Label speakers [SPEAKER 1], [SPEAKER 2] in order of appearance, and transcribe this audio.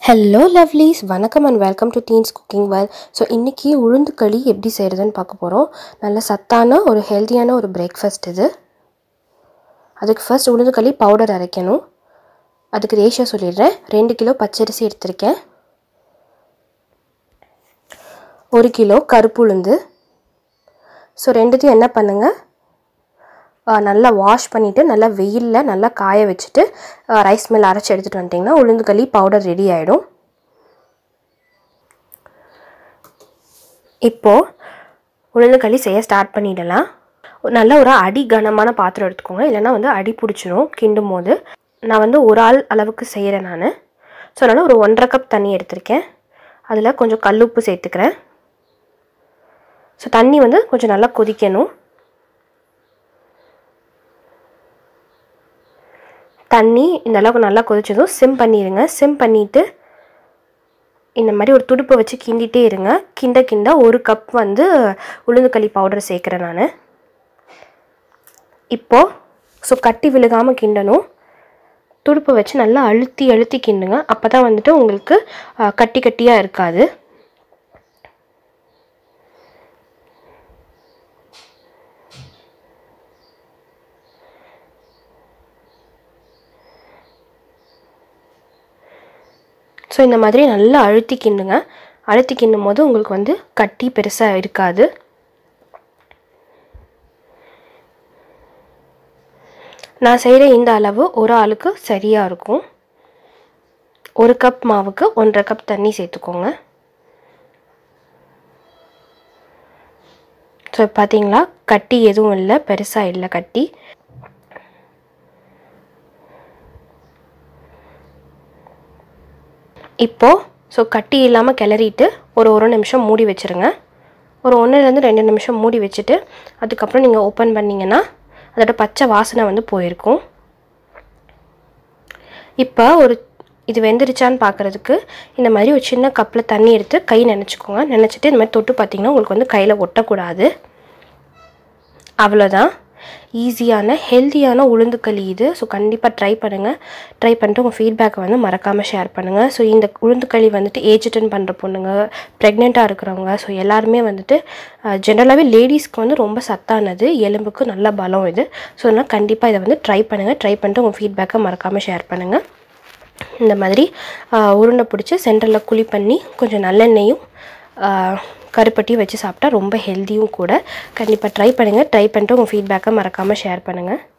[SPEAKER 1] hello lovelies வணக்கம் and welcome to teens cooking well so இன்றைக்கி உளுந்து களி எப்படி செய்கிறதுன்னு பார்க்க போகிறோம் நல்ல சத்தான ஒரு ஹெல்த்தியான ஒரு பிரேக்ஃபாஸ்ட் இது அதுக்கு ஃபர்ஸ்ட் உளுந்து களி பவுடர் அரைக்கணும் அதுக்கு ரேஷியோ சொல்லிடுறேன் ரெண்டு கிலோ பச்சரிசி எடுத்திருக்கேன் ஒரு கிலோ கருப்பு உளுந்து ஸோ ரெண்டுத்தையும் என்ன பண்ணுங்கள் நல்லா வாஷ் பண்ணிவிட்டு நல்லா வெயிலில் நல்லா காய வச்சுட்டு ரைஸ் மில் அரைச்சி எடுத்துகிட்டு வந்துட்டிங்கன்னா உளுந்து களி பவுடர் ரெடி ஆகிடும் இப்போது உளுந்து களி செய்ய ஸ்டார்ட் பண்ணிடலாம் நல்ல ஒரு அடி கனமான பாத்திரம் எடுத்துக்கோங்க இல்லைனா வந்து அடி பிடிச்சிரும் கிண்டும் போது நான் வந்து ஒரு ஆள் அளவுக்கு செய்கிறேன் நான் ஸோ அதனால் ஒரு ஒன்றரை கப் தண்ணி எடுத்திருக்கேன் அதில் கொஞ்சம் கல்லுப்பு சேர்த்துக்கிறேன் ஸோ தண்ணி வந்து கொஞ்சம் நல்லா கொதிக்கணும் தண்ணி இந்த அளவுக்கு நல்லா கொதிச்சதும் சிம் பண்ணிடுங்க சிம் பண்ணிவிட்டு இந்த மாதிரி ஒரு துடுப்பை வச்சு கிண்டிகிட்டே இருங்க கிண்ட கிண்ட ஒரு கப் வந்து உளுந்துக்களி பவுடர் சேர்க்குறேன் நான் இப்போது ஸோ கட்டி விழுகாமல் கிண்டணும் துடுப்பை வச்சு நல்லா அழுத்தி அழுத்தி கிண்டுங்க அப்போ தான் வந்துட்டு உங்களுக்கு கட்டி கட்டியாக இருக்காது ஸோ இந்த மாதிரி நல்லா அழுத்தி கிண்டுங்க அழுத்தி கிண்டும் போது உங்களுக்கு வந்து கட்டி பெருசாக இருக்காது நான் செய்கிற இந்த அளவு ஒரு ஆளுக்கு சரியாக இருக்கும் ஒரு கப் மாவுக்கு ஒன்றரை கப் தண்ணி சேர்த்துக்கோங்க ஸோ பார்த்தீங்களா கட்டி எதுவும் இல்லை பெருசாக இல்லை கட்டி இப்போது ஸோ கட்டி இல்லாமல் கிளறிட்டு ஒரு ஒரு நிமிஷம் மூடி வச்சுருங்க ஒரு ஒன்றுலேருந்து ரெண்டு நிமிஷம் மூடி வச்சுட்டு அதுக்கப்புறம் நீங்கள் ஓப்பன் பண்ணிங்கன்னா அதோட பச்சை வாசனை வந்து போயிருக்கும் இப்போ ஒரு இது வெந்துருச்சான்னு பார்க்குறதுக்கு இந்த மாதிரி ஒரு சின்ன கப்பில் தண்ணி எடுத்து கை நினச்சிக்கோங்க நினச்சிட்டு இந்த மாதிரி தொட்டு பார்த்தீங்கன்னா உங்களுக்கு வந்து கையில் ஒட்டக்கூடாது அவ்வளோதான் ஈஸியான ஹெல்த்தியான உளுந்துக்களி இது ஸோ கண்டிப்பாக ட்ரை பண்ணுங்கள் ட்ரை பண்ணிட்டு உங்கள் ஃபீட்பேக்கை வந்து மறக்காமல் ஷேர் பண்ணுங்கள் ஸோ இந்த உளுந்துக்களி வந்துட்டு ஏஜ் அட்டன் பண்ணுற பொண்ணுங்க ப்ரெக்னெண்ட்டாக இருக்கிறவங்க ஸோ எல்லாருமே வந்துட்டு ஜென்ரலாகவே லேடிஸ்க்கு வந்து ரொம்ப சத்தானது எலும்புக்கு நல்ல பலம் இது ஸோ அதனால் கண்டிப்பாக இதை வந்து ட்ரை பண்ணுங்கள் ட்ரை பண்ணிட்டு உங்கள் ஃபீட்பேக்கை மறக்காமல் ஷேர் பண்ணுங்கள் இந்த மாதிரி உருண்டை பிடிச்சி சென்டரில் குழி பண்ணி கொஞ்சம் நல்லெண்ணெயும் கருப்பட்டியும் வச்சு சாப்பிட்டா ரொம்ப ஹெல்த்தியும் கூட கண்டிப்பாக ட்ரை பண்ணுங்கள் ட்ரை பண்ணிட்டு உங்கள் ஃபீட்பேக்கை மறக்காமல் ஷேர் பண்ணுங்கள்